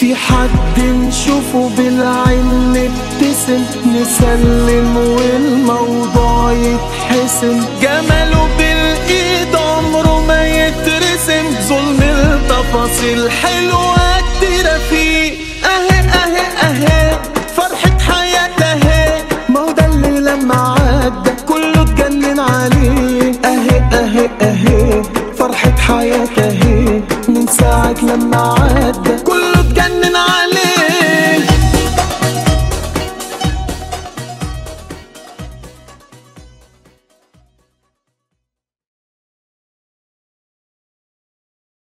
في حد نشوفه بالعين نبتسم نسلم والموضوع يتحسم جماله بالايد عمره ما يترسم ظلم التفاصيل حلوة كتيرة فيه اهي اهي اهي فرحة حياة اهي ما هو ده اللي لما